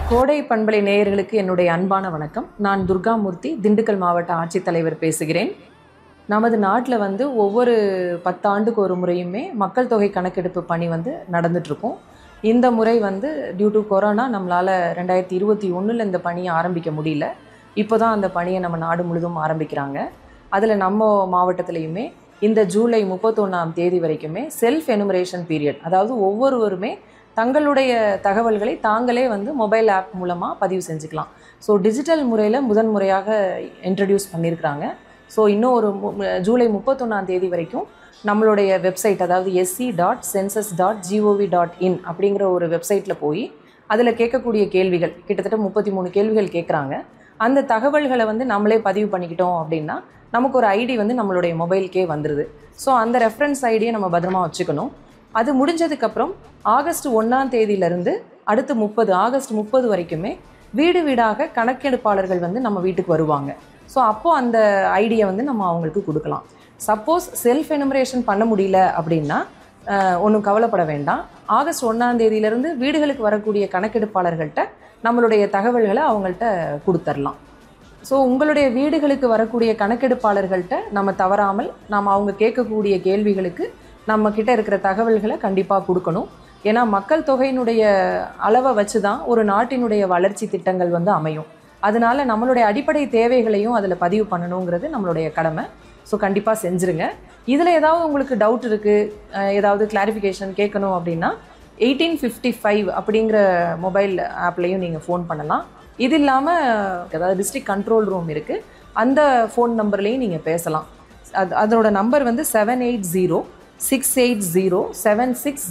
கோடை பண்பலை நேயர்களுக்கு என்னுடைய அன்பான வணக்கம் நான் துர்காமூர்த்தி திண்டுக்கல் மாவட்ட ஆட்சித்தலைவர் பேசுகிறேன் நமது நாட்டில் வந்து ஒவ்வொரு பத்தாண்டுக்கு ஒரு முறையுமே மக்கள் தொகை கணக்கெடுப்பு பணி வந்து நடந்துட்டுருக்கும் இந்த முறை வந்து டியூ டு கொரோனா நம்மளால் ரெண்டாயிரத்தி இருபத்தி ஒன்றில் இந்த பணியை ஆரம்பிக்க முடியல இப்போ தான் அந்த பணியை நம்ம நாடு முழுதும் ஆரம்பிக்கிறாங்க அதில் நம்ம மாவட்டத்துலேயுமே இந்த ஜூலை முப்பத்தொன்னாம் தேதி வரைக்குமே செல்ஃப் எனுமரேஷன் பீரியட் அதாவது ஒவ்வொருவருமே தங்களுடைய தகவல்களை தாங்களே வந்து மொபைல் ஆப் மூலமாக பதிவு செஞ்சுக்கலாம் ஸோ டிஜிட்டல் முறையில் முதன் முறையாக இன்ட்ரடியூஸ் பண்ணியிருக்கிறாங்க ஸோ இன்னும் ஒரு மு- மு- ஜூலை முப்பத்தொன்னாம் தேதி வரைக்கும் நம்மளுடைய வெப்சைட் அதாவது SC dot census dot GOV dot in அப்படிங்கிற ஒரு வெப்சைட்டில் போய் அதில் கேட்கக்கூடிய கேள்விகள் கிட்டத்தட்ட முப்பத்தி மூணு கேள்விகள் கேட்குறாங்க அந்த தகவல்களை வந்து நம்மளே பதிவு பண்ணிக்கிட்டோம் அப்படின்னா நமக்கு ஒரு ஐடி வந்து நம்மளுடைய மொபைலுக்கே வந்துடுது ஸோ அந்த ரெஃபரன்ஸ் ஐடியை நம்ம பத்திரமா வச்சுக்கணும் அது முடிஞ்சதுக்கப்புறம் ஆகஸ்ட் ஒன்றாம் தேதியிலிருந்து அடுத்து முப்பது ஆகஸ்ட் முப்பது வரைக்குமே வீடு வீடாக கணக்கெடுப்பாளர்கள் வந்து நம்ம வீட்டுக்கு வருவாங்க ஸோ அப்போது அந்த ஐடியை வந்து நம்ம அவங்களுக்கு கொடுக்கலாம் சப்போஸ் செல்ஃப் எனுமரேஷன் பண்ண முடியல அப்படின்னா ஒன்றும் கவலைப்பட வேண்டாம் ஆகஸ்ட் ஒன்றாம் தேதியிலிருந்து வீடுகளுக்கு வரக்கூடிய கணக்கெடுப்பாளர்கள்ட்ட நம்மளுடைய தகவல்களை அவங்கள்ட்ட கொடுத்துர்லாம் ஸோ உங்களுடைய வீடுகளுக்கு வரக்கூடிய கணக்கெடுப்பாளர்கள்ட்ட நம்ம தவறாமல் நாம் அவங்க கேட்கக்கூடிய கேள்விகளுக்கு நம்ம கிட்ட இருக்கிற தகவல்களை கண்டிப்பாக கொடுக்கணும் ஏன்னா மக்கள் தொகையினுடைய அளவை வச்சு தான் ஒரு நாட்டினுடைய வளர்ச்சி திட்டங்கள் வந்து அமையும் அதனால நம்மளுடைய அடிப்படை தேவைகளையும் அதில் பதிவு பண்ணணுங்கிறது நம்மளுடைய கடமை ஸோ கண்டிப்பாக செஞ்சுருங்க இதில் ஏதாவது உங்களுக்கு டவுட் இருக்குது ஏதாவது கிளாரிஃபிகேஷன் கேட்கணும் அப்படின்னா எயிட்டீன் ஃபிஃப்டி ஃபைவ் அப்படிங்கிற மொபைல் ஆப்லேயும் நீங்கள் ஃபோன் பண்ணலாம் இது இல்லாமல் அதாவது டிஸ்ட்ரிக்ட் கண்ட்ரோல் ரூம் இருக்குது அந்த ஃபோன் நம்பர்லேயும் நீங்கள் பேசலாம் அது அதோட நம்பர் வந்து seven eight zero six eight zero seven six